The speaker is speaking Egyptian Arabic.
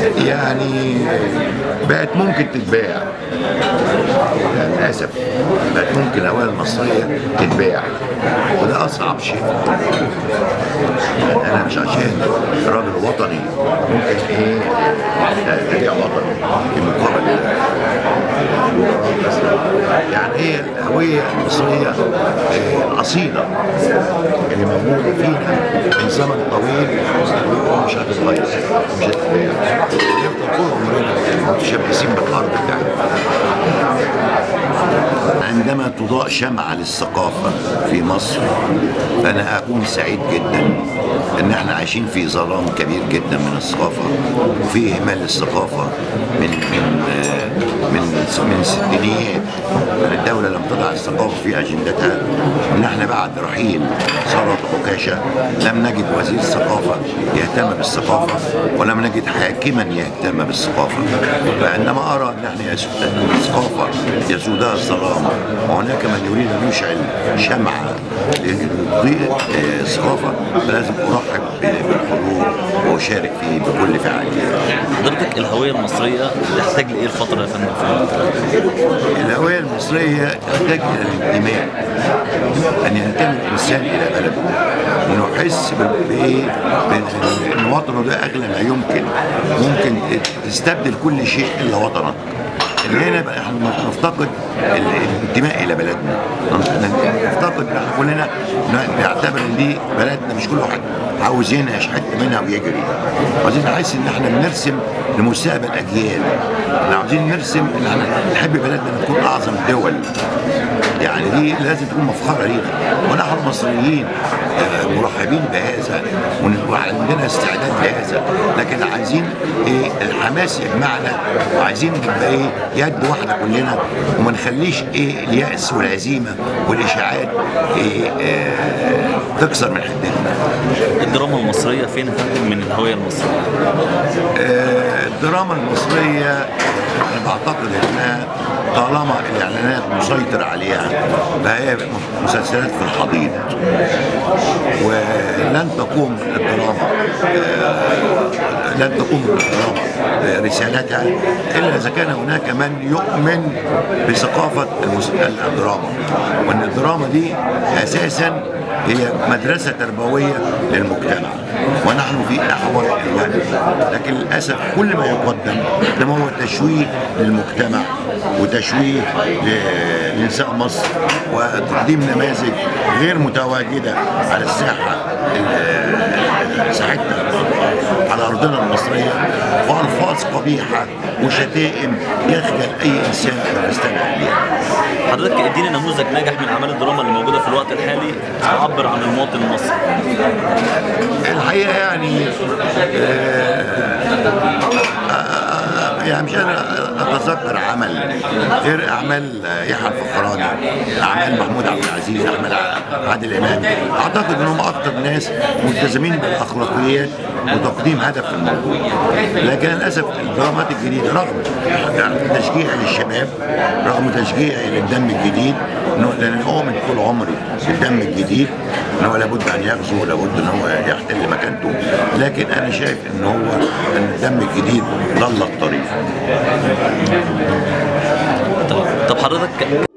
يعني بقت ممكن تتباع للاسف بقت ممكن الهويه المصريه تتباع وده اصعب شيء انا مش عشان راجل وطني ممكن ايه ابيع وطني في مقابل يعني هي الهويه المصريه آه، الاصيله اللي موجوده فينا من زمن طويل مش هتتغير مش هتتغير نفضل طول عمرنا متشبثين بالارض بتاعتنا عندما تضاء شمعة للثقافة في مصر فأنا أكون سعيد جدا إن إحنا عايشين في ظلام كبير جدا من الثقافة وفي إهمال للثقافة من من آه، من من الستينيات من الدولة لم تضع الثقافة في أجندتها إن إحنا بعد رحيل ثروت عكاشة لم نجد وزير ثقافة يهتم بالثقافة ولم نجد حاكما يهتم بالثقافة فعندما أرى أن إحنا يس- أن الثقافة يسودها الظلام وهناك من يريد أن يشعل شمعة لتضيء آه، الثقافة فلازم أرحب بالحضور وأشارك فيه بكل فعالية حضرتك الهويه المصريه تحتاج لايه الفتره يا فندم في الوقت الحالي؟ الهوية المصرية تحتاج إلى الانتماء أن ينتمي الإنسان إلى بلده أنه يحس بال- بإيه بأن- أن وطنه ده أغلى ما يمكن ممكن ت- تستبدل كل شيء إلا وطنك اللي هنا بقى احنا نفتقد ال- الانتماء الى بلدنا نفتقد احنا كلنا نعتبر ان دي بلدنا مش كل واحد عاوز ينهش حته منها ويجري عايزين نحس ان احنا بنرسم لمستقبل اجيال احنا عاوزين نرسم ان احنا نحب بلدنا ان تكون اعظم الدول يعني دي لازم تكون مفخره لينا ونحن المصريين آه، مرحبين بهذا ون- وعندنا استعداد لهذا لكن عايزين ايه الحماس يجمعنا وعايزين نبقى ايه يد واحده كلنا وما نخليش ايه اليأس والهزيمه والاشاعات ايه آه تكسر من حدتنا الدراما المصريه فين يا فندم من الهويه المصريه؟ آه، الدراما المصرية أنا بعتقد إنها طالما الإعلانات مسيطر عليها فهي مسلسلات في الحضيض ولن تقوم الدراما آه، لن تقوم الدراما آه، رسالتها إلا إذا كان هناك من يؤمن بثقافة المس- الدراما وأن الدراما دي أساسا هي مدرسة تربوية للمجتمع ونحن في أحوال الوقت لكن للأسف كل ما يقدم إنما هو تشويه للمجتمع وتشويه ل- لنساء مصر وتقديم نماذج غير متواجدة على الساحة ال- ساحتنا على أرضنا المصرية وألفاظ قبيحة وشتائم يخجل أي إنسان أن يستمع إليها حضرتك ادينا نموذج ناجح من اعمال الدراما اللي موجوده في الوقت الحالي تعبر عن المواطن المصري الحقيقه يعني آه، آه، يعني مش انا اتذكر عمل غير اعمال يحيى الفخراني اعمال محمود عبد العزيز احمد عادل امام اعتقد انهم اكثر ناس ملتزمين بالاخلاقيات وتقديم هدف في الموضوع لكن للاسف الدرامات الجديده رغم تشجيعي للشباب رغم تشجيعي للدم الجديد إنه- لان اؤمن طول عمري بالدم الجديد ان هو لابد ان يغزو ولابد ان هو يحتل مكانته لكن انا شايف ان هو ان الدم الجديد ضل الطريق طب طب حضرتك